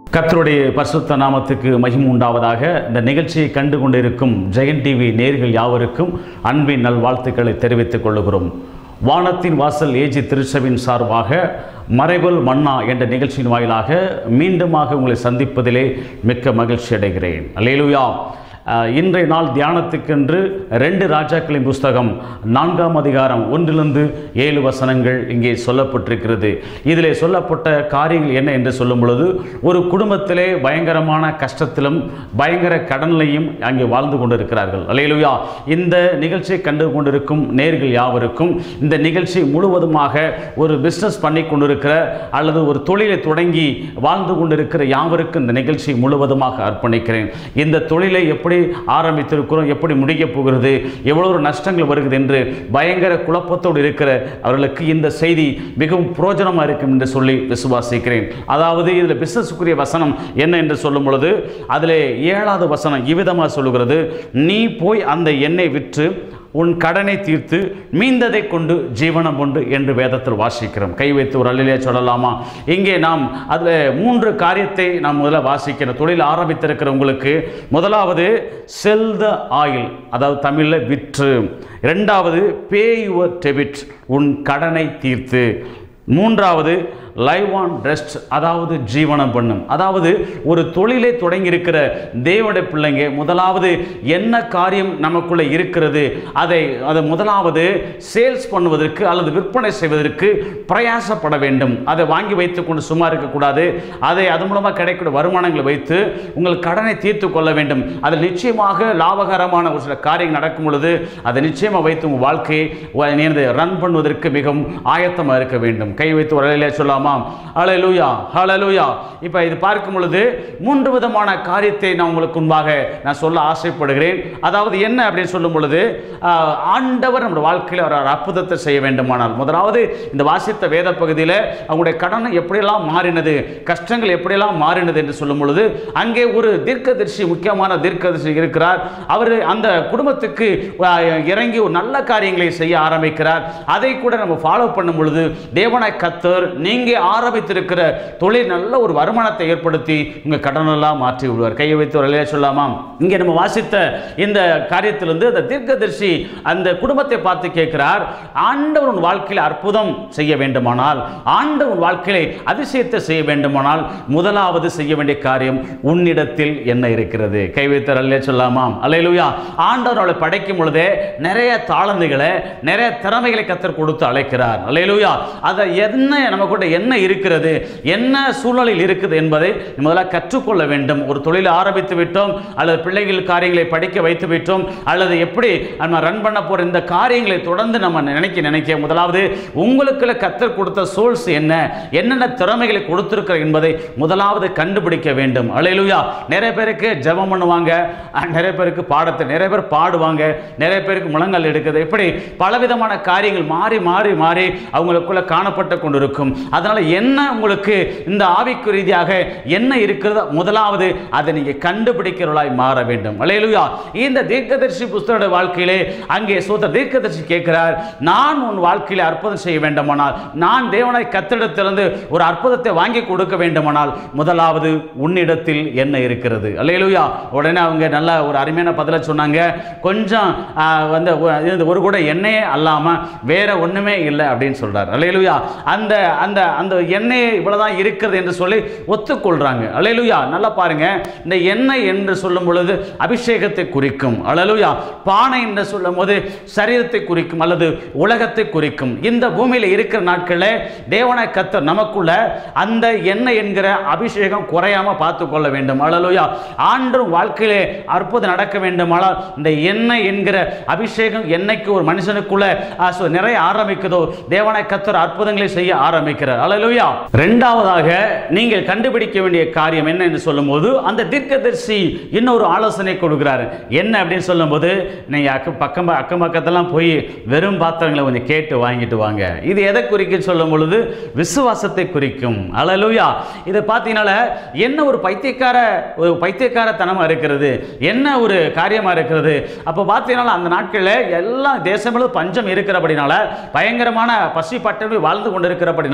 கர்த்தருடைய பரிசுத்த நாமத்துக்கு மகிமை உண்டாவதாக இந்த நிகழ்ச்சியை கண்டு கொண்டிருக்கும் ஜெயன் டிவி நேர்கள் யாவருக்கும் அன்பின் நல்வாழ்த்துக்களை தெரிவித்துக் கொள்கிறோம் வானத்தின் வாசல் ஏஜி திருச்சபின் சார்பாக மறைவல் மன்னா என்ற நிகழ்ச்சியின் வாயிலாக மீண்டுமாக உங்களை சந்திப்பதிலே மிக்க மகிழ்ச்சி அடைகிறேன் அல்லேலூயா அஹ், இன்றைய நாள் தியானத்துக்கென்று ரெண்டு ராஜாக்களின் புஸ்தகம் நான்காம் அதிகாரம் ஒன்றிலிருந்து ஏழு வசனங்கள் இங்கே சொல்லப்பட்டிருக்கிறது இதிலே சொல்லப்பட்ட காரியங்கள் என்ன என்று சொல்லும் பொழுது ஒரு குடும்பத்திலே பயங்கரமான கஷ்டத்திலும் பயங்கர கடனிலையும் அங்கே வாழ்ந்து கொண்டிருக்கிறார்கள் அலையலுயா இந்த நிகழ்ச்சியை கண்டு கொண்டிருக்கும் நேர்கள் யாவருக்கும் இந்த நிகழ்ச்சி முழுவதுமாக ஒரு பிஸ்னஸ் பண்ணி கொண்டிருக்கிற அல்லது ஒரு தொழிலை தொடங்கி வாழ்ந்து கொண்டிருக்கிற யாவருக்கும் இந்த நிகழ்ச்சி முழுவதுமாக அர்ப்பணிக்கிறேன் இந்த தொழிலை எப்படி ஆரம்பித்திருக்கிறோம் எப்படி முடிக்கப் போகிறது எவ்வளவு ஒரு நஷ்டங்கள் வருகிறது என்று பயங்கர குழப்பத்தோடு இருக்கிற அவர்களுக்கு இந்த செய்தி மிகவும் புரோஜனமாக இருக்கும் என்று சொல்லி விசுவாசிக்கிறேன் அதாவது இதில் பிஸ்னஸுக்குரிய வசனம் என்ன என்று சொல்லும் பொழுது அதில் ஏழாவது வசனம் இவ்விதமாக சொல்லுகிறது நீ போய் அந்த எண்ணெய் விற்று உன் கடனை தீர்த்து மீந்ததை கொண்டு ஜீவனம் உண்டு என்று வேதத்தில் வாசிக்கிறோம் கை வைத்து ஒரு அல்லிலே சொல்லலாமா இங்கே நாம் அதில் மூன்று காரியத்தை நாம் முதல்ல வாசிக்கிறோம் தொழில் ஆரம்பித்திருக்கிற உங்களுக்கு முதலாவது செல் த ஆயில் அதாவது தமிழில் விற்று இரண்டாவது பே யுவர் டெபிட் உன் கடனை தீர்த்து மூன்றாவது லைவ் ஆன் ரெஸ்ட் அதாவது ஜீவனம் பண்ணும் அதாவது ஒரு தொழிலை தொடங்கி இருக்கிற தேவனுடைய பிள்ளைங்க முதலாவது என்ன காரியம் நமக்குள்ளே இருக்கிறது அதை அதை முதலாவது சேல்ஸ் பண்ணுவதற்கு அல்லது விற்பனை செய்வதற்கு பிரயாசப்பட வேண்டும் அதை வாங்கி வைத்துக்கொண்டு சும்மா இருக்கக்கூடாது அதை அது மூலமாக கிடைக்கிற வருமானங்களை வைத்து உங்கள் கடனை தீர்த்து கொள்ள வேண்டும் அதில் நிச்சயமாக லாபகரமான ஒரு சில காரியங்கள் நடக்கும் பொழுது அதை நிச்சயமாக வைத்து உங்கள் வாழ்க்கையை ரன் பண்ணுவதற்கு மிகவும் ஆயத்தமாக இருக்க வேண்டும் கை வைத்து ஒரு அலையிலே சொல்லாமா ஹalleluya ஹalleluya இப்போ இது பார்க்கும் பொழுது மூன்று விதமான காரியத்தை நான் உங்களுக்கு முன்பாக நான் சொல்ல ஆசைப்படுகிறேன் அதாவது என்ன அப்படின்னு சொல்லும் பொழுது ஆஹ், ஆண்டவர் நம்முடைய வாழ்க்கையில் ஒரு அற்புதத்தை செய்ய வேண்டுமானால் முதலாவது இந்த வாசித்த வேத பகுதியில் அவங்களுடைய கடன் எப்படியெல்லாம் மாறினது கஷ்டங்கள் எப்படியெல்லாம் மாறினது என்று சொல்லும் பொழுது அங்கே ஒரு தீர்க்கதரிசி முக்கியமான தீர்க்கதரிசி இருக்கிறார் அவர் அந்த குடும்பத்துக்கு ஆஹ், இறங்கி ஒரு நல்ல காரியங்களை செய்ய ஆரம்பிக்கிறார் அதை கூட நம்ம ஃபாலோ பண்ணும் பொழுது தேவனாய் கத்தர் நீங்க ஆரம்பித்திருக்கிற தொழில் நல்ல ஒரு வருமானத்தை ஏற்படுத்தி உங்க கடனெல்லாம் மாற்றி விடுவார் கையை வைத்து ஒரு அலையா சொல்லாமா இங்கே நம்ம வாசித்த இந்த காரியத்திலிருந்து அந்த தீர்க்கதரிசி அந்த குடும்பத்தை பார்த்து கேட்கிறார் ஆண்டவர் உன் வாழ்க்கையில் அற்புதம் செய்ய வேண்டுமானால் ஆண்டவர் உன் வாழ்க்கையில அதிசயத்தை செய்ய வேண்டுமானால் முதலாவது செய்ய வேண்டிய காரியம் உன்னிடத்தில் என்ன இருக்கிறது கை வைத்து அல்லையா சொல்லாமா அல்லையிலுயா ஆண்டவர் அவளை படைக்கும் பொழுதே நிறைய தாளந்துகளை நிறைய திறமைகளை கத்தர் கொடுத்து அழைக்கிறார் அல்லையிலுயா அதை என்ன நம்ம கூட என்ன இருக்கிறது என்ன சூழ்நிலையில் இருக்குது என்பதை முதல்ல கற்றுக்கொள்ள வேண்டும் ஒரு தொழிலை ஆரம்பித்து விட்டோம் அல்லது பிள்ளைகள் காரியங்களை படிக்க வைத்து விட்டோம் அல்லது எப்படி நம்ம ரன் பண்ண போற இந்த காரியங்களை தொடர்ந்து நம்ம நினைக்க நினைக்க முதலாவது உங்களுக்குள்ள கத்தர் கொடுத்த சோர்ஸ் என்ன என்னென்ன திறமைகளை கொடுத்திருக்கிற என்பதை முதலாவது கண்டுபிடிக்க வேண்டும் அலையிலுயா நிறைய பேருக்கு ஜெபம் பண்ணுவாங்க அஹ், நிறைய பேருக்கு பாடத்தை நிறைய பேர் பாடுவாங்க நிறைய பேருக்கு முழங்கால் எடுக்குது இப்படி பலவிதமான காரியங்கள் மாறி மாறி மாறி அவங்களுக்குள்ள காணப்பட்டு கொண்டிருக்கும் அதனால என்ன உங்களுக்கு இந்த ஆவிக்கு ரீதியாக என்ன இருக்கிறதோ முதலாவது அதை நீங்க கண்டுபிடிக்கிறவளாய் மாற வேண்டும் அலையலுயா இந்த தீர்க்கதரிசி புஸ்தக வாழ்க்கையிலே அங்கே சோத்த தீர்க்கதரிசி கேட்கிறார் நான் உன் வாழ்க்கையிலே அற்புதம் செய்ய வேண்டுமானால் நான் தேவனை கத்திடத்திலிருந்து ஒரு அற்புதத்தை வாங்கி கொடுக்க வேண்டுமானால் முதலாவது உன்னிடத்தில் என்ன இருக்கிறது அல்லையிலுயா உடனே அவங்க நல்ல ஒரு அருமையான பதிலை சொன்னாங்க கொஞ்சம் ஆ, வந்து ஒ- இது ஒரு கூட எண்ணெயே அல்லாம வேற ஒண்ணுமே இல்லை அப்படின்னு சொல்றாரு அல்லையிலுயா அந்த அந்த அந்த எண்ணெய் இவ்வளவுதான் இருக்கிறது என்று சொல்லி ஒத்துக்கொள்றாங்க அல்லையிலுயா நல்லா பாருங்க இந்த எண்ணெய் என்று சொல்லும் பொழுது அபிஷேகத்தை குறிக்கும் அல்லலுயா பானை என்று சொல்லும் போது சரீரத்தை குறிக்கும் அல்லது உலகத்தை குறிக்கும் இந்த பூமியில் இருக்கிற நாட்களில் தேவனை கத்தர் நமக்குள்ள அந்த எண்ணெய் என்கிற அபிஷேகம் குறையாம பார்த்து கொள்ள வேண்டும் அல்லலுயா ஆண்டு வாழ்க்கையிலே அற்புதம் நடக்க வேண்டுமானால் இந்த எண்ணெய் என்கிற அபிஷேகம் என்னைக்கு ஒரு மனுஷனுக்குள்ள ஆ, so நிறைய ஆரம்பிக்குதோ தேவனை கத்தர் அற்புதங்களை செய்ய ஆரம்பிக்கிறார் அல்லலுயா ரெண்டாவதாக நீங்கள் கண்டுபிடிக்க வேண்டிய காரியம் என்ன என்று சொல்லும்போது அந்த தீர்க்கதரிசி இன்னொரு ஆலோசனை கொடுக்கிறார் என்ன அப்படின்னு சொல்லும்போது நீங்கள் அக்க பக்கம் அக்கம் பக்கத்தெல்லாம் போய் வெறும் பாத்திரங்களை கொஞ்சம் கேட்டு வாங்கிட்டு வாங்க இது எதை குறிக்கும் சொல்லும் பொழுது விசுவாசத்தை குறிக்கும் அலலுயா இதை பார்த்தீங்கன்னால என்ன ஒரு பைத்தியக்கார ஒரு பைத்தியக்காரத்தனமாக இருக்கிறது என்ன ஒரு காரியமாக இருக்கிறது அப்போ பார்த்தீங்கன்னா அந்த நாட்களில் எல்லா தேசங்களும் பஞ்சம் இருக்கிறபடினால பயங்கரமான பசி பட்டணி வாழ்ந்து கொண்டு இருக்கிறபடினால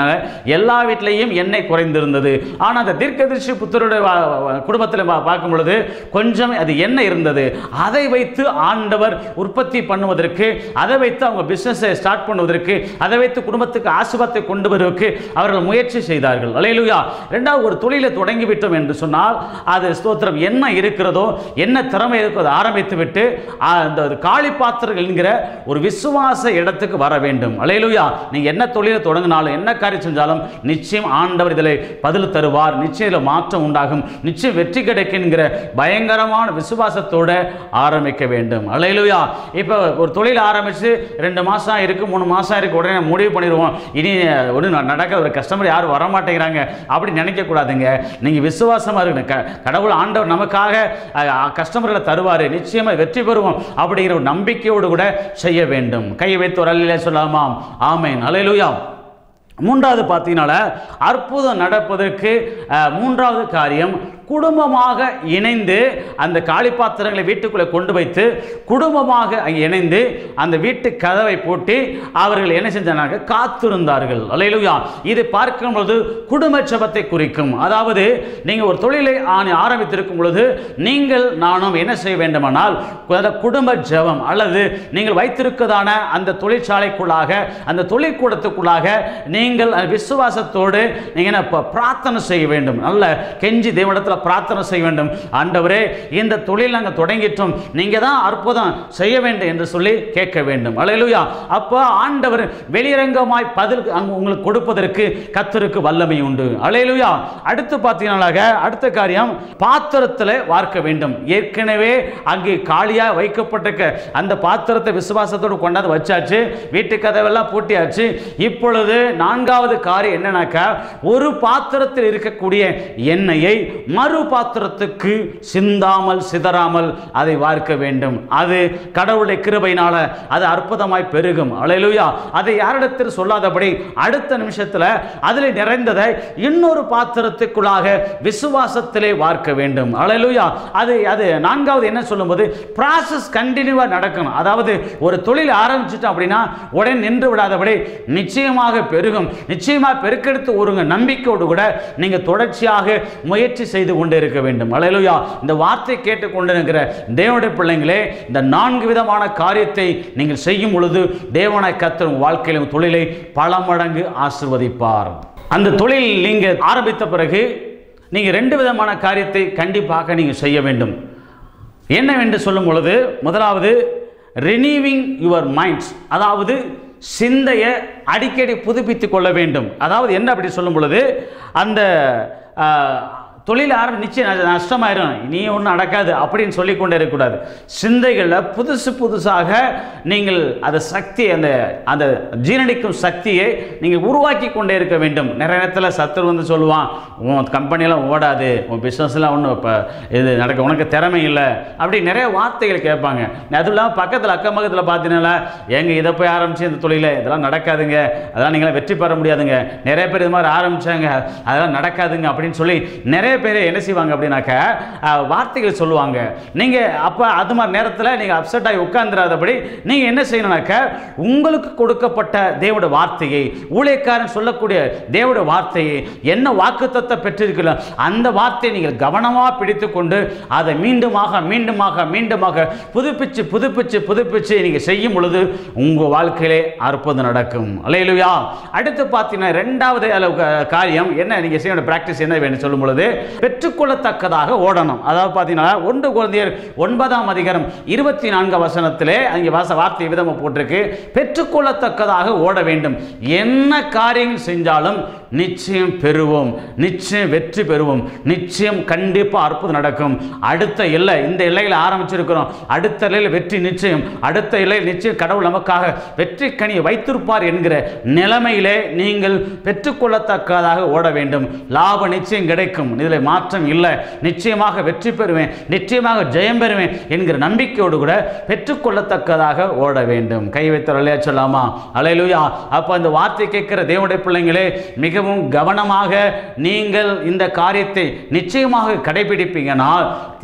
எல்லா வீட்லேயும் எண்ணெய் குறைந்திருந்தது ஆனால் அந்த தீர்க்கதரிசி புத்தருடைய குடும்பத்தில் பார்க்கும் பொழுது கொஞ்சம் அது எண்ணெய் இருந்தது அதை வைத்து ஆண்டவர் உற்பத்தி பண்ணுவதற்கு அதை வைத்து அவங்க பிஸ்னஸை ஸ்டார்ட் பண்ணுவதற்கு அதை வைத்து குடும்பத்துக்கு ஆசிர்வாதத்தை கொண்டு வருவதற்கு அவர்கள் முயற்சி செய்தார்கள் அலையிலுயா ரெண்டாவது ஒரு தொழிலை தொடங்கி விட்டோம் என்று சொன்னால் அது ஸ்தோத்திரம் என்ன இருக்கிறதோ என்ன திறமை இருக்கோ அதை ஆரம்பித்து விட்டு ஆ, அந்த காளி பாத்திரங்கள் என்கிற ஒரு விசுவாச இடத்துக்கு வர வேண்டும் அலையிலுயா நீங்க என்ன தொழிலை தொடங்கினாலும் என்ன காரியம் செஞ்சாலும் நிச்சயம் ஆண்டவர் இதில் பதில் தருவார் நிச்சயம் இதில் மாற்றம் உண்டாகும் நிச்சயம் வெற்றி கிடைக்குங்கிற பயங்கரமான விசுவாசத்தோட ஆரம்பிக்க வேண்டும் அலையிலுயா இப்போ ஒரு தொழில் ஆரம்பிச்சு ரெண்டு மாசம் இருக்கு மூணு மாசம் இருக்கு உடனே முடிவு பண்ணிடுவோம் இனி ஒன்றும் நடக்க ஒரு கஸ்டமர் யாரும் வர மாட்டேங்கிறாங்க அப்படி நினைக்க கூடாதுங்க நீங்க விசுவாசமா இருக்கணும் க- கடவுள் ஆண்டவர் நமக்காக கஸ்டமர்களை தருவார் நிச்சயமா வெற்றி பெறுவோம் அப்படிங்கிற ஒரு நம்பிக்கையோடு கூட செய்ய வேண்டும் கையை வைத்து ஒரு அல்லையில சொல்லாமாம் ஆமேன் அலையிலுயா மூன்றாவது பார்த்தீங்கனால அற்புதம் நடப்பதற்கு அஹ், மூன்றாவது காரியம் குடும்பமாக இணைந்து அந்த காளிப்பாத்திரங்களை வீட்டுக்குள்ளே கொண்டு வைத்து குடும்பமாக அங்கே இணைந்து அந்த வீட்டு கதவை பூட்டி அவர்கள் என்ன செஞ்சாங்க காத்திருந்தார்கள் அல்லேலூயா இது பார்க்கும்பொழுது குடும்ப ஜெபத்தை குறிக்கும் அதாவது நீங்கள் ஒரு தொழிலை ஆ- ஆரம்பித்திருக்கும் பொழுது நீங்கள் நானும் என்ன செய்ய வேண்டுமானால் அந்த குடும்ப ஜெபம் அல்லது நீங்கள் வைத்திருக்கதான அந்த தொழிற்சாலைக்குள்ளாக அந்த தொழிற்கூடத்துக்குள்ளாக நீங்கள் அந்த விசுவாசத்தோடு நீங்கள் என்ன ப- பிரார்த்தனை செய்ய வேண்டும் நல்ல கெஞ்சி தேவனிடத்தில் பிரார்த்தனை செய்ய வேண்டும் ஆண்டவரே இந்த தொழில் நாங்கள் தொடங்கிட்டோம் நீங்கள் தான் அற்புதம் செய்ய வேண்டும் என்று சொல்லி கேட்க வேண்டும் அலையலுயா அப்போ ஆண்டவர் வெளியரங்கமாய் பதில் அங்கு உங்களுக்கு கொடுப்பதற்கு கத்தருக்கு வல்லமை உண்டு அலையலுயா அடுத்து பார்த்தீங்கன்னாக அடுத்த காரியம் பாத்திரத்தில் வார்க்க வேண்டும் ஏற்கனவே அங்கே காலியாக வைக்கப்பட்டிருக்க அந்த பாத்திரத்தை விசுவாசத்தோடு கொண்டாந்து வச்சாச்சு வீட்டு கதவெல்லாம் பூட்டியாச்சு இப்பொழுது நான்காவது காரியம் என்னன்னாக்கா ஒரு பாத்திரத்தில் இருக்கக்கூடிய எண்ணெயை மறு பாத்திரத்துக்கு சிந்தாமல் சிதறாமல் அதை வார்க்க வேண்டும் அது கடவுளுடைய கிருபையினால அது அற்புதமாய் பெருகும் அலையலுயா அதை யாரிடத்தில் சொல்லாதபடி அடுத்த நிமிஷத்தில் அதில் நிறைந்ததை இன்னொரு பாத்திரத்துக்குள்ளாக விசுவாசத்திலே வார்க்க வேண்டும் அலையலுயா அது அது நான்காவது என்ன சொல்லும்போது ப்ராசஸ் கண்டினியூவாக நடக்கணும் அதாவது ஒரு தொழில் ஆரம்பிச்சிட்டோம் அப்படின்னா உடனே நின்று விடாதபடி நிச்சயமாக பெருகும் நிச்சயமாக பெருக்கெடுத்து ஒருங்க நம்பிக்கையோடு கூட நீங்கள் தொடர்ச்சியாக முயற்சி செய்து கொண்டு இருக்க வேண்டும் அலையலுயா இந்த வார்த்தை கேட்டுக்கொண்டு இருக்கிற தேவனுடைய பிள்ளைங்களே இந்த நான்கு விதமான காரியத்தை நீங்கள் செய்யும் பொழுது தேவனை கத்தரும் வாழ்க்கையிலும் தொழிலை பல மடங்கு ஆசிர்வதிப்பார் அந்த தொழில் நீங்கள் ஆரம்பித்த பிறகு நீங்கள் ரெண்டு விதமான காரியத்தை கண்டிப்பாக நீங்கள் செய்ய வேண்டும் என்னவென்று சொல்லும் பொழுது முதலாவது ரினியூவிங் யுவர் மைண்ட்ஸ் அதாவது சிந்தையை அடிக்கடி புதுப்பித்துக் கொள்ள வேண்டும் அதாவது என்ன அப்படி சொல்லும் பொழுது அந்த ஆ, தொழில் ஆரம்பி நிச்சயம் நஷ்ட- நஷ்டமாயிரும் இனி ஒன்றும் நடக்காது அப்படின்னு சொல்லிக் கொண்டே இருக்கக்கூடாது சிந்தைகளில் புதுசு புதுசாக நீங்கள் அந்த சக்தி அந்த அந்த ஜீரணிக்கும் சக்தியை நீங்கள் உருவாக்கி கொண்டே இருக்க வேண்டும் நிறைய நேரத்தில் சத்துரு வந்து சொல்லுவான் உன் கம்பெனியெல்லாம் ஓடாது உன் பிஸ்னஸ்லாம் ஒன்றும் இப்போ இது நடக்க உனக்கு திறமை இல்லை அப்படி நிறைய வார்த்தைகள் கேட்பாங்க அதுவும் இல்லாமல் பக்கத்தில் அக்கம் பக்கத்தில் பார்த்தீங்கன்னா எங்க இதை போய் ஆரம்பிச்சு இந்த தொழில இதெல்லாம் நடக்காதுங்க அதெல்லாம் நீங்களாம் வெற்றி பெற முடியாதுங்க நிறைய பேர் இது மாதிரி ஆரம்பிச்சாங்க அதெல்லாம் நடக்காதுங்க அப்படின்னு சொல்லி நிறைய பேர் என்ன செய்வாங்க அப்படின்னாக்கா அஹ், வார்த்தைகள் சொல்லுவாங்க நீங்கள் அப்போ அது மாதிரி நேரத்தில் நீங்கள் அப்செட் ஆகி உட்கார்ந்துடாதபடி நீங்கள் என்ன செய்யணும்னாக்கா உங்களுக்கு கொடுக்கப்பட்ட தேவோட வார்த்தையை ஊழியக்காரன் சொல்லக்கூடிய தேவோட வார்த்தையை என்ன வாக்குத்தத்தை பெற்றிருக்கலாம் அந்த வார்த்தையை நீங்கள் கவனமாக பிடித்து கொண்டு அதை மீண்டுமாக மீண்டுமாக மீண்டுமாக புதுப்பிச்சு புதுப்பிச்சு புதுப்பிச்சு நீங்கள் செய்யும் பொழுது உங்கள் வாழ்க்கையிலே அற்புதம் நடக்கும் அல்லையிலுயா அடுத்து பார்த்தீங்கன்னா ரெண்டாவது அளவு கா- காரியம் என்ன நீங்கள் செய்ய வேண்டிய ப்ராக்டிஸ் என்ன வேணும் சொல்லும் பொழுது பெற்றுக்கொள்ளத்தக்கதாக ஓடணும் அதாவது பார்த்தீங்கன்னா ஒன்று குழந்தையர் ஒன்பதாம் அதிகாரம் இருபத்தி நான்கு வசனத்திலே அங்கே வாச வார்த்தை விதமாக போட்டிருக்கு பெற்றுக்கொள்ளத்தக்கதாக ஓட வேண்டும் என்ன காரியங்கள் செஞ்சாலும் நிச்சயம் பெறுவோம் நிச்சயம் வெற்றி பெறுவோம் நிச்சயம் கண்டிப்பாக அற்புதம் நடக்கும் அடுத்த எல்லை இந்த எல்லையில் ஆரம்பிச்சிருக்கிறோம் அடுத்த எல்லையில் வெற்றி நிச்சயம் அடுத்த எல்லையில் நிச்சயம் கடவுள் நமக்காக வெற்றி கனியை வைத்திருப்பார் என்கிற நிலைமையிலே நீங்கள் பெற்றுக்கொள்ளத்தக்கதாக ஓட வேண்டும் லாப நிச்சயம் கிடைக்கும் இதில் மாற்றம் இல்லை நிச்சயமாக வெற்றி பெறுவேன் நிச்சயமாக ஜெயம் பெறுவேன் என்கிற நம்பிக்கையோடு கூட பெற்றுக்கொள்ளத்தக்கதாக ஓட வேண்டும் கை வைத்த இல்லையா சொல்லாமா அலையலுயா அப்போ அந்த வார்த்தை கேட்கிற தேவனுடைய பிள்ளைங்களே மிகவும் கவனமாக நீங்கள் இந்த காரியத்தை நிச்சயமாக கடைபிடிப்பீங்கனால்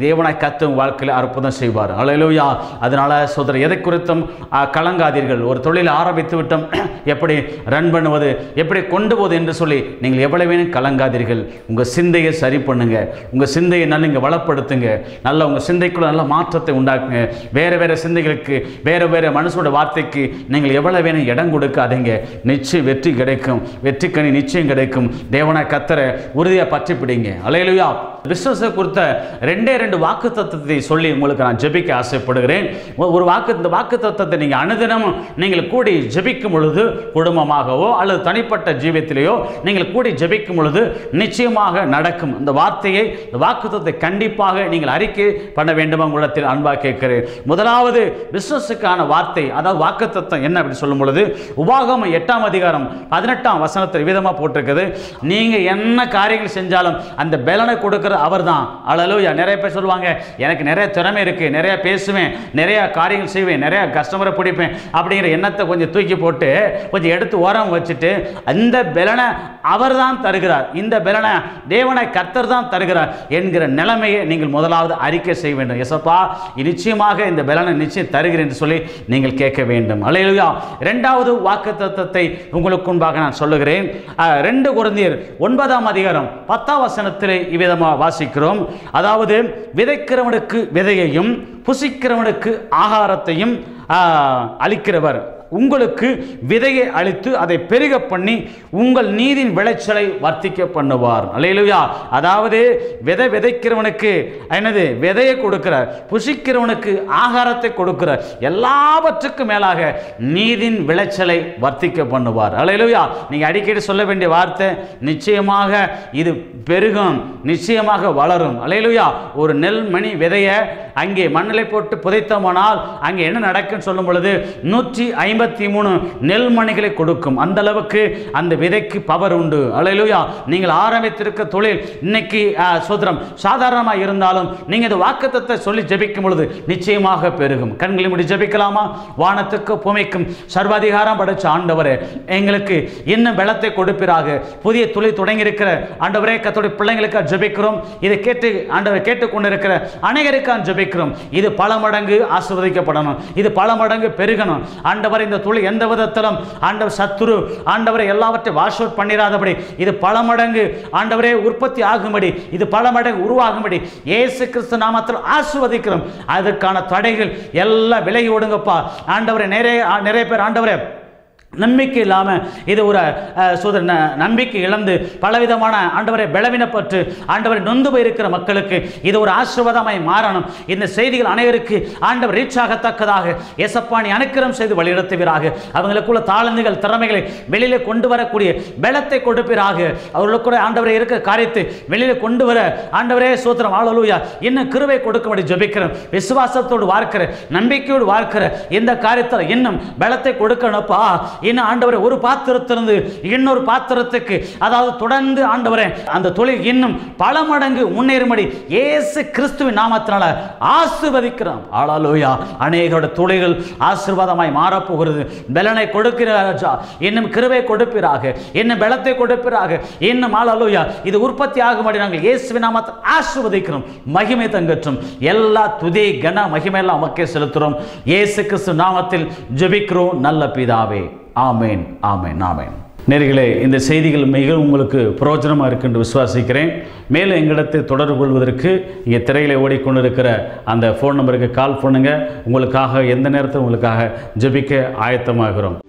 தேவனாய் கத்து உங்கள் வாழ்க்கையில் அற்புதம் செய்வார் அலையிலூயா அதனால சோதரர் எதை குறித்தும் ஆ, கலங்காதீர்கள் ஒரு தொழிலை ஆரம்பித்து விட்டோம் எப்படி ரன் பண்ணுவது எப்படி கொண்டு போவது என்று சொல்லி நீங்கள் எவ்வளவு வேணும் கலங்காதீர்கள் உங்கள் சிந்தையை சரி பண்ணுங்க உங்கள் சிந்தையை நல்லா இங்கே வளப்படுத்துங்க நல்ல உங்கள் சிந்தைக்குள்ள நல்ல மாற்றத்தை உண்டாக்குங்க வேறு வேறு சிந்தைகளுக்கு வேறு வேறு மனுஷனோட வார்த்தைக்கு நீங்கள் எவ்வளவு வேணும் இடம் கொடுக்காதீங்க நிச்சயம் வெற்றி கிடைக்கும் வெற்றிக்கனி நிச்சயம் கிடைக்கும் தேவனாய் கத்தரை உறுதியாக பற்றி பிடிங்க அலையலுயா விஸ்வச குறித்த ரெண்டே ரெண்டு வாக்கு தத்துவத்தை சொல்லி உங்களுக்கு நான் ஜெபிக்க ஆசைப்படுகிறேன் ஒ- ஒரு வாக்கு இந்த வாக்கு தத்துவத்தை நீங்கள் அனுதினமும் நீங்கள் கூடி ஜெபிக்கும் பொழுது குடும்பமாகவோ அல்லது தனிப்பட்ட ஜீவியத்திலேயோ நீங்கள் கூடி ஜெபிக்கும் பொழுது நிச்சயமாக நடக்கும் இந்த வார்த்தையை இந்த வாக்கு தத்துவத்தை கண்டிப்பாக நீங்கள் அறிக்கை பண்ண வேண்டுமா உங்களிடத்தில் அன்பாக கேட்கிறேன் முதலாவது விஸ்வசுக்கான வார்த்தை அதாவது வாக்கு தத்துவம் என்ன அப்படி சொல்லும் பொழுது உபாகமம் எட்டாம் அதிகாரம் பதினெட்டாம் வசனத்தில் விதமாக போட்டிருக்குது நீங்கள் என்ன காரியங்கள் செஞ்சாலும் அந்த பலனை கொடுக்கிற அவர் தான் அழலுயா நிறைய பேர் சொல்லுவாங்க எனக்கு நிறைய திறமை இருக்குது நிறைய பேசுவேன் நிறைய காரியங்கள் செய்வேன் நிறைய கஸ்டமரை பிடிப்பேன் அப்படிங்கிற எண்ணத்தை கொஞ்சம் தூக்கி போட்டு கொஞ்சம் எடுத்து ஓரம் வச்சுட்டு அந்த பலனை அவர் தான் தருகிறார் இந்த பலனை தேவனை கர்த்தர் தான் தருகிறார் என்கிற நிலைமையை நீங்கள் முதலாவது அறிக்கை செய்ய வேண்டும் எசப்பா நிச்சயமாக இந்த பலனை நிச்சயம் தருகிறேன் என்று சொல்லி நீங்கள் கேட்க வேண்டும் அலையிலுயா இரண்டாவது வாக்கு தத்தத்தை உங்களுக்கு முன்பாக நான் சொல்லுகிறேன் அஹ், ரெண்டு குழந்தையர் ஒன்பதாம் அதிகாரம் பத்தாம் வசனத்திலே இவ்விதமாக வாசிக்கிறோம் அதாவது விதைக்கிறவனுக்கு விதையையும் புசிக்கிறவனுக்கு ஆகாரத்தையும் ஆஹ், அளிக்கிறவர் உங்களுக்கு விதையை அளித்து அதை பெருக பண்ணி உங்கள் நீதின் விளைச்சலை வர்த்திக்க பண்ணுவார் அலையிலுயா அதாவது விதை விதைக்கிறவனுக்கு என்னது விதையை கொடுக்கிறார் புசிக்கிறவனுக்கு ஆகாரத்தை கொடுக்கிறார் எல்லாவற்றுக்கும் மேலாக நீதின் விளைச்சலை வர்த்திக்க பண்ணுவார் அலையிலுயா நீங்கள் அடிக்கடி சொல்ல வேண்டிய வார்த்தை நிச்சயமாக இது பெருகும் நிச்சயமாக வளரும் அலையிலுயா ஒரு நெல் மணி விதையை அங்கே மண்ணிலை போட்டு புதைத்தோமானால் அங்கே என்ன நடக்குன்னு சொல்லும் பொழுது நூற்றி ஐம்பத்தி மூணு நெல் மணிகளை கொடுக்கும் அந்த அளவுக்கு அந்த விதைக்கு பவர் உண்டு அலையிலுயா நீங்கள் ஆரம்பித்திருக்க தொழில் இன்னைக்கு சோதரம் சாதாரணமாக இருந்தாலும் நீங்கள் இந்த வாக்குத்தத்தை சொல்லி ஜெபிக்கும் பொழுது நிச்சயமாக பெருகும் கண்களை முடி ஜெபிக்கலாமா வானத்துக்கு பூமிக்கும் சர்வாதிகாரம் படைச்ச ஆண்டவரே எங்களுக்கு இன்னும் பலத்தை கொடுப்பீராக புதிய தொழில் தொடங்கி இருக்கிற ஆண்டவரே கத்தோடைய பிள்ளைங்களுக்காக ஜெபிக்கிறோம் இதை கேட்டு ஆண்டவர் கேட்டுக்கொண்டிருக்கிற அனைவருக்காக ஜெபிக்கிறோம் இது பல மடங்கு ஆசீர்வதிக்கப்படணும் இது பல மடங்கு பெருகணும் ஆண்டவர் இந்த தொழில் எந்த விதத்திலும் ஆண்டவர் சத்துரு ஆண்டவரை எல்லாவற்றையும் வாஷ் அவுட் பண்ணிடாதபடி இது பல மடங்கு ஆண்டவரே உற்பத்தி ஆகும்படி இது பல மடங்கு உருவாகும்படி இயேசு கிறிஸ்து நாமத்தில் ஆசீர்வதிக்கிறோம் அதற்கான தடைகள் எல்லாம் விலகி ஓடுங்கப்பா ஆண்டவரை நிறைய நிறைய பேர் ஆண்டவரே நம்பிக்கை இல்லாமல் இது ஒரு அஹ், சோதர ந- நம்பிக்கை இழந்து பலவிதமான ஆண்டவரை பலவீனப்பட்டு ஆண்டவரை நொந்து போயிருக்கிற மக்களுக்கு இது ஒரு ஆசீர்வாதமாய் மாறணும் இந்த செய்திகள் அனைவருக்கு ஆண்டவர் ரீச் ஆகத்தக்கதாக எசப்பாணி அனுக்கிரம் செய்து வழிநடத்துவீராக அவங்களுக்குள்ள தாளந்துகள் திறமைகளை வெளியில கொண்டு வரக்கூடிய பலத்தை கொடுப்பீராக அவர்களுக்குள்ள ஆண்டவரை இருக்கிற காரியத்தை வெளியில கொண்டு வர ஆண்டவரே சோத்திரம் ஆளலூயா இன்னும் கிருவை கொடுக்கும்படி ஜெபிக்கிறேன் விசுவாசத்தோடு வார்க்கிற நம்பிக்கையோடு வார்க்கிற இந்த காரியத்தில் இன்னும் பலத்தை கொடுக்கணும்ப்பா இன்னும் ஆண்டவரே ஒரு பாத்திரத்திலிருந்து இன்னொரு பாத்திரத்துக்கு அதாவது தொடர்ந்து ஆண்டவரே அந்த தொழில் இன்னும் பல மடங்கு முன்னேறும்படி இயேசு கிறிஸ்துவின் நாமத்தினால ஆசீர்வதிக்கிறோம் ஆளாலோயா அநேகரோட தொழில்கள் ஆசீர்வாதமாய் மாறப்போகிறது பலனை கொடுக்கிற ராஜா இன்னும் கிருவை கொடுப்பீராக இன்னும் பலத்தை கொடுப்பீராக இன்னும் ஆளாலோயா இது உற்பத்தி ஆகும்படி நாங்கள் இயேசுவின் நாமத்தை ஆசீர்வதிக்கிறோம் மகிமை தங்கற்றும் எல்லா துதி கன மகிமையெல்லாம் நமக்கே செலுத்துகிறோம் இயேசு கிறிஸ்து நாமத்தில் ஜெபிக்கிறோம் நல்ல பிதாவே ஆமேன் ஆமேன் ஆமேன் நேர்களே இந்த செய்திகள் மிகவும் உங்களுக்கு பிரயோஜனமாக இருக்குன்னு விசுவாசிக்கிறேன் மேலும் எங்களிடத்தை தொடர்பு கொள்வதற்கு இங்கே திரையில ஓடிக்கொண்டிருக்கிற அந்த ஃபோன் நம்பருக்கு கால் பண்ணுங்கள் உங்களுக்காக எந்த நேரத்தில் உங்களுக்காக ஜெபிக்க ஆயத்தமாகிறோம்